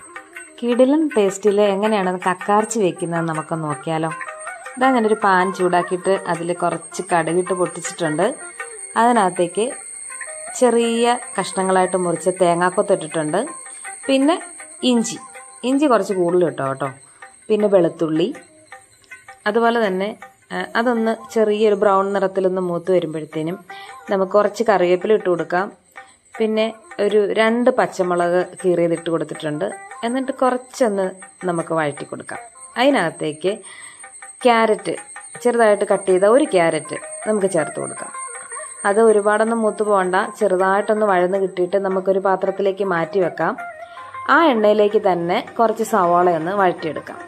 കിടിലൻ ടേസ്റ്റിൽ എങ്ങനെയാണ് കക്കാർച്ചി വെക്കുന്നത് നമുക്ക് നോക്കിയാലോ ഇതാ ഞാനൊരു പാൻ ചൂടാക്കിയിട്ട് അതിൽ കുറച്ച് കടുകിട്ട് പൊട്ടിച്ചിട്ടുണ്ട് അതിനകത്തേക്ക് ചെറിയ കഷ്ണങ്ങളായിട്ട് മുറിച്ച് തേങ്ങാക്കൊത്ത് ഇട്ടിട്ടുണ്ട് പിന്നെ ഇഞ്ചി ഇഞ്ചി കുറച്ച് കൂടുതൽ ഇട്ടോ കേട്ടോ പിന്നെ വെളുത്തുള്ളി അതുപോലെ തന്നെ ആ, അതൊന്ന് ചെറിയൊരു ബ്രൗൺ നിറത്തിലൊന്ന് മൂത്ത് വരുമ്പോഴത്തേനും നമുക്ക് കുറച്ച് കറിവേപ്പില ഇട്ട് കൊടുക്കാം പിന്നെ ഒരു രണ്ട് പച്ചമുളക് കീറിയത് ഇട്ട് കൊടുത്തിട്ടുണ്ട് എന്നിട്ട് കുറച്ചൊന്ന് നമുക്ക് വഴറ്റി കൊടുക്കാം അതിനകത്തേക്ക് ക്യാരറ്റ് ചെറുതായിട്ട് കട്ട് ചെയ്ത ഒരു ക്യാരറ്റ് നമുക്ക് ചേർത്ത് കൊടുക്കാം അത് ഒരുപാടൊന്നും മൂത്ത് പോകണ്ട ചെറുതായിട്ടൊന്ന് വഴന്ന് കിട്ടിയിട്ട് നമുക്കൊരു പാത്രത്തിലേക്ക് മാറ്റി വെക്കാം ആ എണ്ണയിലേക്ക് തന്നെ കുറച്ച് സവാളയൊന്ന് വഴറ്റിയെടുക്കാം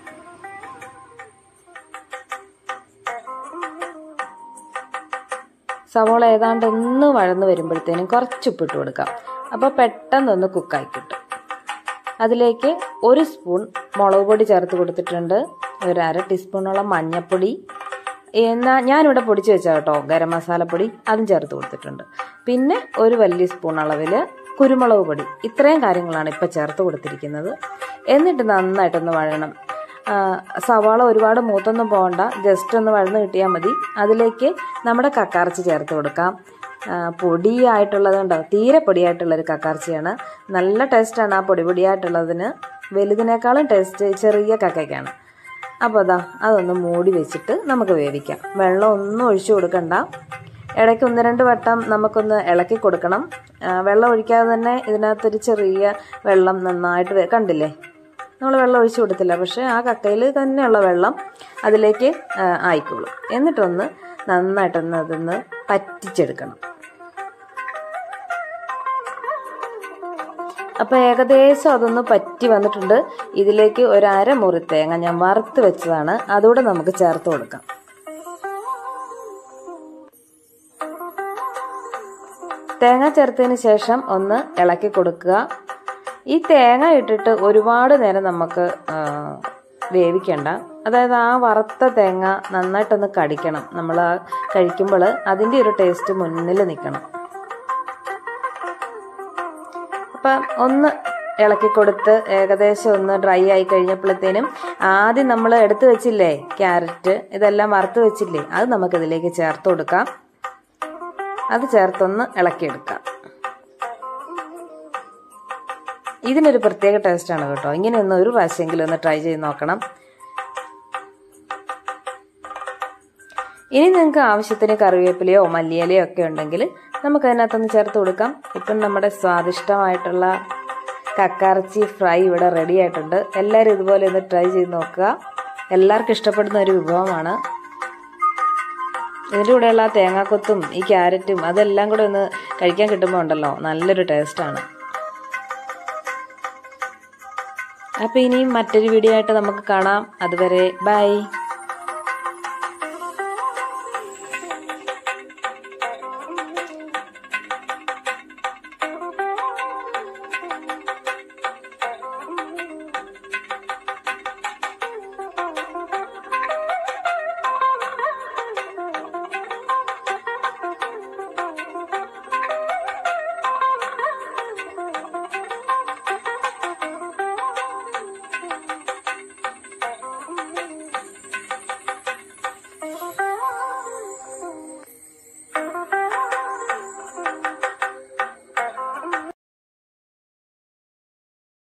സവോള ഏതാണ്ട് ഒന്ന് വഴന്ന് വരുമ്പോഴത്തേനും കുറച്ച് ഉപ്പിട്ട് കൊടുക്കാം അപ്പോൾ പെട്ടെന്നൊന്ന് കുക്കായി കിട്ടും അതിലേക്ക് ഒരു സ്പൂൺ മുളക് പൊടി ചേർത്ത് കൊടുത്തിട്ടുണ്ട് ഒരു അര ടീസ്പൂണോളം മഞ്ഞൾപ്പൊടി എന്നാ ഞാനിവിടെ പൊടിച്ച് വെച്ചാൽ കേട്ടോ ഗരം മസാലപ്പൊടി അതും ചേർത്ത് കൊടുത്തിട്ടുണ്ട് പിന്നെ ഒരു വലിയ സ്പൂൺ അളവിൽ കുരുമുളക് പൊടി ഇത്രയും കാര്യങ്ങളാണ് ഇപ്പോൾ ചേർത്ത് കൊടുത്തിരിക്കുന്നത് എന്നിട്ട് നന്നായിട്ടൊന്ന് വഴണം ആ, സവാള ഒരുപാട് മൂത്തൊന്നും പോകണ്ട ജസ്റ്റ് ഒന്ന് വഴന്ന് കിട്ടിയാൽ മതി അതിലേക്ക് നമ്മുടെ കക്കാർച്ചി ചേർത്ത് കൊടുക്കാം ആ, പൊടിയായിട്ടുള്ളതുണ്ടോ തീരെ പൊടിയായിട്ടുള്ളൊരു കക്കാർച്ചിയാണ് നല്ല ടേസ്റ്റാണ് ആ പൊടി പൊടിയായിട്ടുള്ളതിന് വലുതിനേക്കാളും ടേസ്റ്റ് ചെറിയ കക്കയ്ക്കാണ് അപ്പോൾ അതാ അതൊന്ന് മൂടി വെച്ചിട്ട് നമുക്ക് വേവിക്കാം വെള്ളം ഒന്നും ഒഴിച്ചു കൊടുക്കണ്ട ഇടയ്ക്ക് ഒന്ന് രണ്ട് വട്ടം നമുക്കൊന്ന് ഇളക്കി കൊടുക്കണം ആ, വെള്ളം ഒഴിക്കാതെ തന്നെ ഇതിനകത്തൊരു ചെറിയ വെള്ളം നന്നായിട്ട് വേ- കണ്ടില്ലേ നമ്മൾ വെള്ളം ഒഴിച്ചു കൊടുത്തില്ല പക്ഷേ ആ കക്കയിൽ തന്നെയുള്ള വെള്ളം അതിലേക്ക് ആ, ആയിക്കോളും എന്നിട്ടൊന്ന് നന്നായിട്ടൊന്ന് അതൊന്ന് പറ്റിച്ചെടുക്കണം അപ്പോൾ ഏകദേശം അതൊന്ന് പറ്റി വന്നിട്ടുണ്ട് ഇതിലേക്ക് ഒരു അരമുറി തേങ്ങ ഞാൻ വറുത്ത് വെച്ചതാണ് അതുകൂടെ നമുക്ക് ചേർത്ത് കൊടുക്കാം തേങ്ങ ചേർത്തതിന് ശേഷം ഒന്ന് ഇളക്കി കൊടുക്കുക ഈ തേങ്ങ ഇട്ടിട്ട് ഒരുപാട് നേരം നമുക്ക് ആ, വേവിക്കണ്ട അതായത് ആ വറുത്ത തേങ്ങ നന്നായിട്ടൊന്ന് കടിക്കണം നമ്മൾ കഴിക്കുമ്പോൾ അതിൻ്റെ ഒരു ടേസ്റ്റ് മുന്നിൽ നിൽക്കണം അപ്പം ഒന്ന് ഇളക്കി കൊടുത്ത് ഏകദേശം ഒന്ന് ഡ്രൈ ആയി കഴിഞ്ഞപ്പോഴത്തേനും ആദ്യം നമ്മൾ എടുത്തു വെച്ചില്ലേ ക്യാരറ്റ് ഇതെല്ലാം വറുത്ത് വെച്ചില്ലേ അത് നമുക്കിതിലേക്ക് ചേർത്ത് കൊടുക്കാം അത് ചേർത്തൊന്ന് ഇളക്കിയെടുക്കാം ഇതിനൊരു പ്രത്യേക ടേസ്റ്റാണ് കേട്ടോ ഇങ്ങനെ ഒന്ന് ഒരു പ്രാവശ്യമെങ്കിലും ഒന്ന് ട്രൈ ചെയ്ത് നോക്കണം ഇനി നിങ്ങൾക്ക് ആവശ്യത്തിന് കറിവേപ്പിലയോ മല്ലിയിലയോ ഒക്കെ ഉണ്ടെങ്കിൽ നമുക്ക് അതിനകത്തൊന്ന് ചേർത്ത് കൊടുക്കാം ഇപ്പം നമ്മുടെ സ്വാദിഷ്ടമായിട്ടുള്ള കക്കാർച്ചി ഫ്രൈ ഇവിടെ റെഡി ആയിട്ടുണ്ട് എല്ലാവരും ഇതുപോലെ ഒന്ന് ട്രൈ ചെയ്ത് നോക്കുക എല്ലാവർക്കും ഇഷ്ടപ്പെടുന്ന ഒരു വിഭവമാണ് ഇതിൻ്റെ കൂടെയുള്ള ആ തേങ്ങാക്കൊത്തും ഈ ക്യാരറ്റും അതെല്ലാം കൂടെ ഒന്ന് കഴിക്കാൻ കിട്ടുമ്പോൾ ഉണ്ടല്ലോ നല്ലൊരു ടേസ്റ്റാണ് അപ്പോൾ ഇനിയും മറ്റൊരു വീഡിയോ ആയിട്ട് നമുക്ക് കാണാം അതുവരെ ബൈ